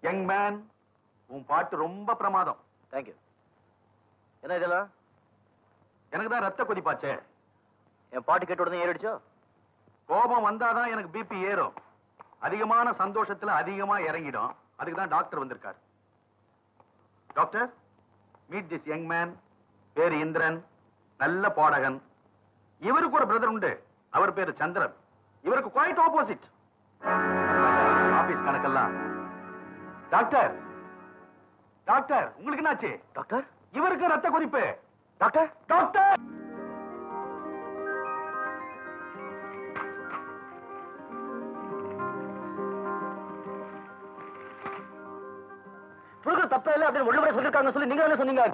Young man உன் பாட்டு ரொம்ப பிரமாதம் தேங்க்யூ என்ன இதெல்லாம் எனக்கு தான் ரத்த கொதிப்பாச்சே என் பாட்டு கேட்ட உடனே ஏறிடுச்சோ கோபம் வந்தாதான் எனக்கு பிபி ஏறும் அதிகமான சந்தோஷத்துல அதிகமா இறங்கிடும் அதுக்கு தான் டாக்டர் வந்திருக்கார் doctor meet this young man பேரு இந்திரன் நல்ல பாடகன் இவருக்கு ஒரு பிரதர் உண்டு அவர் பேரு சந்திரன் இவருக்கு குவைட் ஆப்போசிட் ஆபீஸ் கணக்கெல்லாம் டாக்டர் டாக்டர் உங்களுக்கு என்னாச்சு டாக்டர் இவருக்கு ரத்த கொதிப்பு டாக்டர் டாக்டர் சொல்றது தப்பே இல்லை அப்படின்னு ஒண்ணு சொல்லிருக்காங்க சொல்லி நீங்க என்ன சொன்னீங்க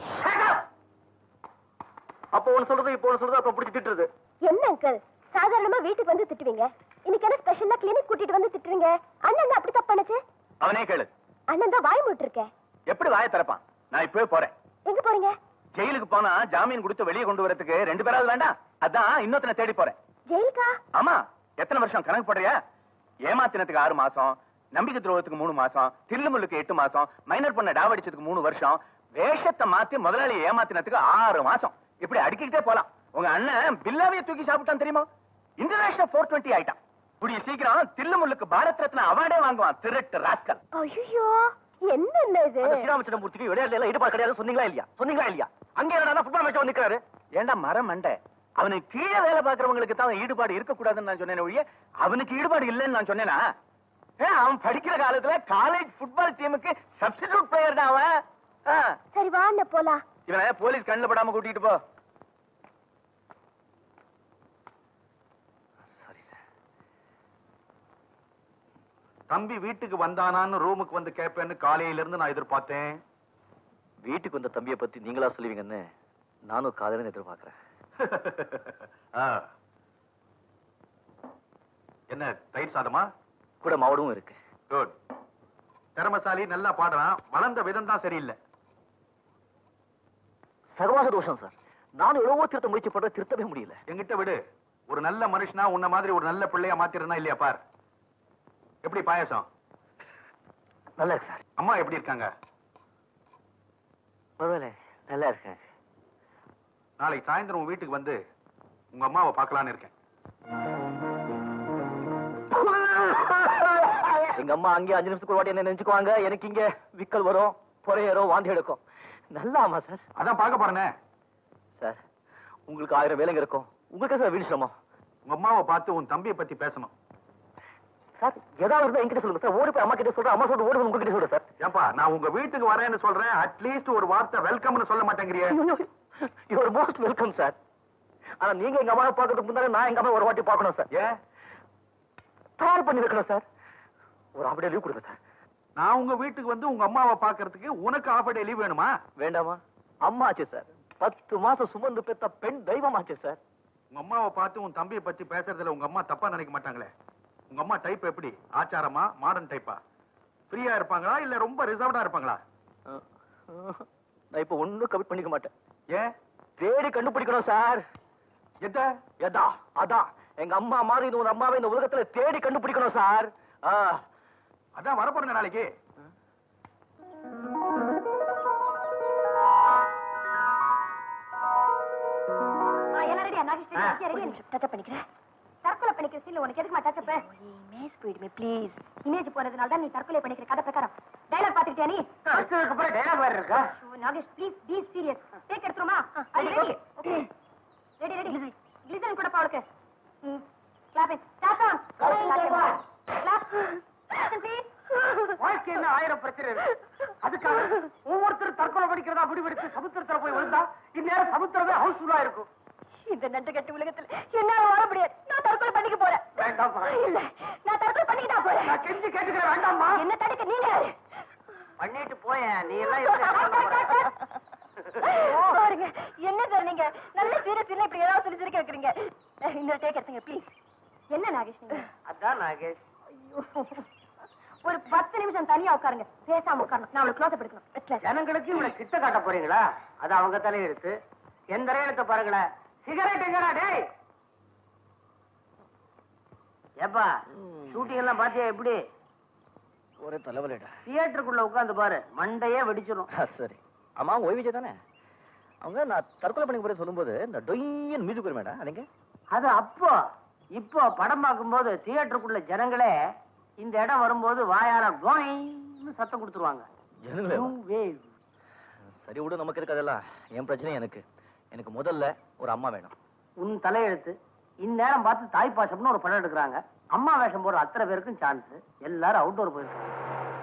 அப்போ ஒண்ணு சொல்றது இப்போ ஒண்ணு சொல்றது அப்புறம் பிடிச்சி திட்டுறது என்ன அங்கிள் சாதாரணமா வீட்டுக்கு வந்து திட்டுவீங்க இன்னைக்கு என்ன ஸ்பெஷலா கிளினிக் கூட்டிட்டு வந்து திட்டுறீங்க அண்ணன் என்ன அப்படி தப்பு பண்ணுச்சு அவனே கேளு அண்ணன் தான் வாய் மூட்டிருக்கேன் எப்படி வாயை திறப்பான் நான் இப்பவே போறேன் எங்க போறீங்க ஜெயிலுக்கு போனா ஜாமீன் கொடுத்து வெளியே கொண்டு வரதுக்கு ரெண்டு பேராவது வேண்டாம் அதான் இன்னொருத்தனை தேடி போறேன் ஜெயிலுக்கா ஆமா எத்தனை வருஷம் கணக்கு போடுறியா ஏமாத்தினத்துக்கு ஆறு மாசம் நம்பிக்கை துரோகத்துக்கு மூணு மாசம் தில்லுமுல்லுக்கு எட்டு மாசம் மைனர் பண்ண டாவடிச்சதுக்கு மூணு வருஷம் வேஷத்தை மாத்தி முதலாளி ஏமாத்தினத்துக்கு ஆறு மாசம் இப்படி அடுக்கிக்கிட்டே போலாம் உங்க அண்ணன் பில்லாவே தூக்கி சாப்பிட்டான் தெரியுமா இன்டர்நேஷனல் போர் டுவெண்ட்டி ஆயிட்டான் கூடிய சீக்கிரம் தில்லுமுல்லுக்கு பாரத் ரத்னா அவார்டே வாங்குவான் திருட்டு ராஸ்கல் ஐயோ என்ன இது அந்த ஸ்ரீராமச்சந்திரமூர்த்திக்கு விளையாட்டுல எல்லாம் ஈடுபாடு கிடையாது சொன்னீங்களா இல்லையா சொன்னீங்களா இல்லையா அங்க என்னடா ஃபுட்பால் மேட்ச் வந்து நிக்கிறாரு ஏன்டா மரம் மண்டை அவனுக்கு கீழே வேலை பாக்குறவங்களுக்கு தான் ஈடுபாடு இருக்க கூடாதுன்னு நான் சொன்னேன் ஒழிய அவனுக்கு ஈடுபாடு இல்லைன்னு நான் சொன்னேனா ஏ, அவன் படிக்கிற காலத்துல காலேஜ் ஃபுட்பால் டீமுக்கு சப்ஸ்டிடியூட் பிளேயர் தான் அவன் ஆ, சரி வா அண்ணன் போலாம் இவனை போலீஸ் கண்ணுல படாம கூட்டிட்டு போ தம்பி வீட்டுக்கு வந்தானான்னு ரூமுக்கு வந்து கேட்பேன்னு காலையில இருந்து நான் எதிர்பார்த்தேன் வீட்டுக்கு வந்த தம்பியை பத்தி நீங்களா சொல்லுவீங்கன்னு நானும் காதலன்னு எதிர்பார்க்கிறேன் ஆ. என்ன தயிர் சாதமா கூட மாவடும் இருக்கு குட் திறமசாலி நல்லா பாடுறான் வளர்ந்த விதம் தான் சரியில்லை சர்வாச தோஷம் சார் நானும் எவ்வளவோ திருத்த முயற்சி பண்ற திருத்தவே முடியல என்கிட்ட விடு ஒரு நல்ல மனுஷனா உன்ன மாதிரி ஒரு நல்ல பிள்ளையா மாத்திரனா இல்லையா பார் எப்படி பாயாசம் நல்லா இருக்கு சார் அம்மா எப்படி இருக்காங்க பரவாயில்ல நல்லா இருக்கேன் நாளைக்கு சாயந்தரம் உன் வீட்டுக்கு வந்து உங்க அம்மாவை பார்க்கலான்னு இருக்கேன் எங்க அம்மா அங்கே அஞ்சு நிமிஷத்துக்கு ஒரு வாட்டி என்ன நினைச்சுக்குவாங்க எனக்கு இங்க விக்கல் வரும் பொறையரும் வாந்தி எடுக்கும் நல்லா ஆமா சார் அதான் பார்க்க போறேனே சார் உங்களுக்கு ஆயிரம் வேலைங்க இருக்கும் உங்களுக்கு சார் வீண் சிரமம் உங்க அம்மாவை பார்த்து உன் தம்பியை பத்தி பேசணும் சார் ஏதாவது இருந்தா என்கிட்ட சொல்லுங்க சார் ஓடி போய் அம்மா கிட்ட சொல்றேன் அம்மா சொல்ற ஓடி போய் உங்ககிட்ட சொல்றேன் சார் ஏப்பா நான் உங்க வீட்டுக்கு வரேன்னு சொல்றேன் அட்லீஸ்ட் ஒரு வார்த்தை வெல்கம்னு சொல்ல மாட்டேங்கிறியே யுவர் மோஸ்ட் வெல்கம் சார் ஆனா நீங்க எங்க அம்மாவை பார்க்கறதுக்கு முன்னாடி நான் எங்க அம்மா ஒரு வாட்டி பார்க்கணும் சார் ஏன் தயார் பண்ணி வைக்கணும் சார் ஒரு அப்படியே லீவ் கொடுங்க சார் நான் உங்க வீட்டுக்கு வந்து உங்க அம்மாவை பார்க்கறதுக்கு உனக்கு ஆஃப் டே லீவ் வேணுமா வேண்டாமா அம்மா ஆச்சு சார் பத்து மாசம் சுமந்து பெத்த பெண் தெய்வம் ஆச்சு சார் உங்க அம்மாவை பார்த்து உன் தம்பியை பத்தி பேசுறதுல உங்க அம்மா தப்பா நினைக்க மாட்டாங்களே உங்க அம்மா டைப் எப்படி ஆச்சாரமா மாடர்ன் டைப்பா ஃப்ரீயா இருப்பாங்களா இல்ல ரொம்ப ரிசர்வ்டா இருப்பாங்களா அஹ், அஹ், நான் இப்ப ஒண்ணும் கமிட் பண்ணிக்க மாட்டேன் ஏன் தேடி கண்டுபிடிக்கணும் சார் எத்த எதா அதான் எங்க அம்மா மாதிரி இந்த ஒரு அம்மாவை இந்த உலகத்துல தேடி கண்டுபிடிக்கணும் சார் ஆ, அதான் வரப்போறேங்க நாளைக்கு எல்லாம் ரெடியா நாகேஷ் ஆ, ரெடி டச்சப் பண்ணிக்கிறேன் தற்கொலை பண்ணிக்கிற சீன்ல உனக்கு எதுக்கு டச்சப் இமேஜ் போயிடுமே ப்ளீஸ் இமேஜ் போனதுனால தான் நீ தற்கொலை பண்ணிக்கிற கதை பிரகாரம் டைலாக் பாத்துக்கிட்டியா நீ அப்புறம் dialogue வேற இருக்கா ஐயோ, Nagesh please be serious take எடுத்துருமா ready okay ready ready glycerin கூட அவளுக்கு clap start on clap please வாழ்க்கை என்ன ஆயிரம் பிரச்சனை இருக்கு அதுக்காக ஒவ்வொருத்தரும் தற்கொலை படிக்கிறதா முடிவெடுத்து சமுத்திரத்துல போய் விழுந்தா இந்நேரம் சமுத்திரமே ஹவுஸ்ஃபுல்லா இருக்கும் இந்த நண்டு கட்டு உலகத்துல என்னால வாழ முடியாது நான் தற்கொலை பண்ணிக்க போறேன் வேண்டாம்மா. இல்ல நான் தற்கொலை பண்ணிக்கிட்டா போறேன் நான் கெஞ்சி கேட்டுக்கிறேன் வேண்டாம்மா என்ன தடுக்க நீங்க யாரு? பண்ணிட்டு போய நீ எல்லாம் எப்படி பாருங்க என்ன சார் நீங்க நல்ல சீரியஸ் இல்ல இப்படி ஏதாவது சொல்லி சிரிக்க வைக்கிறீங்க இன்னொரு டேக் எடுத்துங்க ப்ளீஸ் என்ன நாகேஷ் நீங்க அதான் நாகேஷ் ஐயோ. ஒரு பத்து நிமிஷம் தனியா உட்காருங்க பேசாம உட்காரணும் நான் அவளுக்கு க்ளோஸ் எடுக்கணும் Restless. ஜனங்களுக்கு இவனை கிட்ட காட்ட போறீங்களா அது அவங்க தானே இருக்கு எந்த ரேலத்தை பாருங்களேன் சிகரெட் எங்கடா டேய் ஏப்பா ஷூட்டிங் எல்லாம் பாத்தியா எப்படி ஒரே தலைவலிடா தியேட்டருக்குள்ள உட்கார்ந்து பாரு மண்டையே வெடிச்சிடும் சரி அம்மா ஓய்விஜய் தானே அவங்க நான் தற்கொலை பண்ணி போய் சொல்லும்போது இந்த டொய்யன் மியூசிக் வருமேடா அதுங்க அது அப்போ இப்போ படம் பார்க்கும்போது தியேட்டருக்குள்ள ஜனங்களே இந்த இடம் வரும்போது வாயார கோயின்னு சத்தம் கொடுத்துருவாங்க ஜனங்களே New wave. சரி விடு நமக்கு இருக்கு அதெல்லாம் என் பிரச்சனை எனக்கு எனக்கு முதல்ல ஒரு அம்மா வேணும் உன் தலையெழுத்து இந்நேரம் பார்த்து தாய் பாசம்னு ஒரு படம் எடுக்கிறாங்க அம்மா வேஷம் போடுற அத்தனை பேருக்கும் சான்ஸ் எல்லாரும் அவுட்டோர் போயிருக்காங்க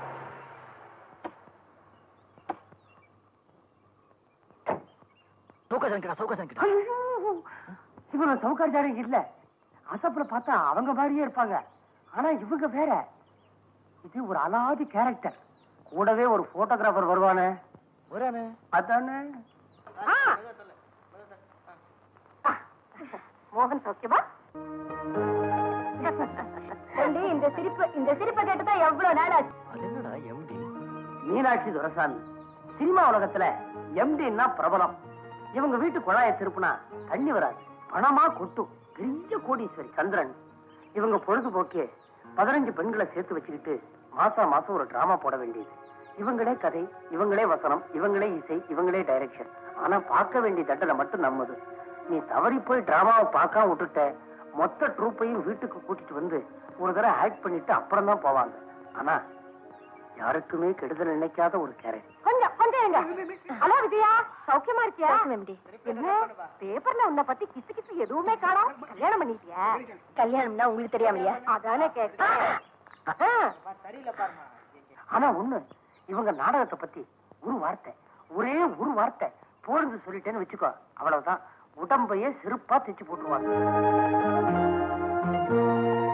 சவுகாசன் கிட்ட சவுகாசன் கிட்ட ஐயோ! இவங்க சவுகார்ஜாரம் இல்ல அசப்புல பார்த்தா அவங்க மாதிரியே இருப்பாங்க ஆனா இவங்க வேற இது ஒரு அலாதி கேரக்டர் கூடவே ஒரு போட்டோகிராஃபர் வருவானே வரானே அதானே ஆ. மோகன் சௌக்கியமா ஏண்டி, இந்த சிரிப்பு இந்த சிரிப்பை கேட்டுதான் எவ்வளவு நேரம் ஆச்சு அது என்னடா எம்டி மீனாட்சி துரசாமி சினிமா உலகத்துல எம்டின்னா பிரபலம் இவங்க வீட்டு குழாயை திருப்புனா தண்ணி வராது பணமா கொட்டும் பெரிய கோடீஸ்வரி சந்திரன் இவங்க பொழுதுபோக்கே பதினஞ்சு பெண்களை சேர்த்து வச்சுக்கிட்டு மாசம் மாசம் ஒரு டிராமா போட வேண்டியது இவங்களே கதை இவங்களே வசனம் இவங்களே இசை இவங்களே டைரக்ஷன் ஆனா பார்க்க வேண்டிய தண்டனை மட்டும் நம்மது நீ தவறி போய் டிராமாவை பார்க்காம விட்டுட்ட மொத்த ட்ரூப்பையும் வீட்டுக்கு கூட்டிட்டு வந்து ஒரு தடவை ஆக்ட் பண்ணிட்டு அப்புறம் தான் போவாங்க ஆனா யாருக்குமே கெடுதல் நினைக்காத ஒரு கேரக்டர் கொஞ்சம் கொஞ்சம் இருங்க ஹலோ விஜயா சௌக்கியமா இருக்கியா என்ன பேப்பர்ல உன்னை பத்தி கிசு கிசு எதுவுமே காணோம் கல்யாணம் பண்ணிட்டியா கல்யாணம்னா உங்களுக்கு தெரியாமலையா அதானே கேட்டேன் ஆனா ஒண்ணு இவங்க நாடகத்தை பத்தி ஒரு வார்த்தை ஒரே ஒரு வார்த்தை போடுன்னு சொல்லிட்டேன்னு வச்சுக்கோ அவ்வளவுதான் உடம்பையே சிறப்பா தைச்சு போட்டுருவாங்க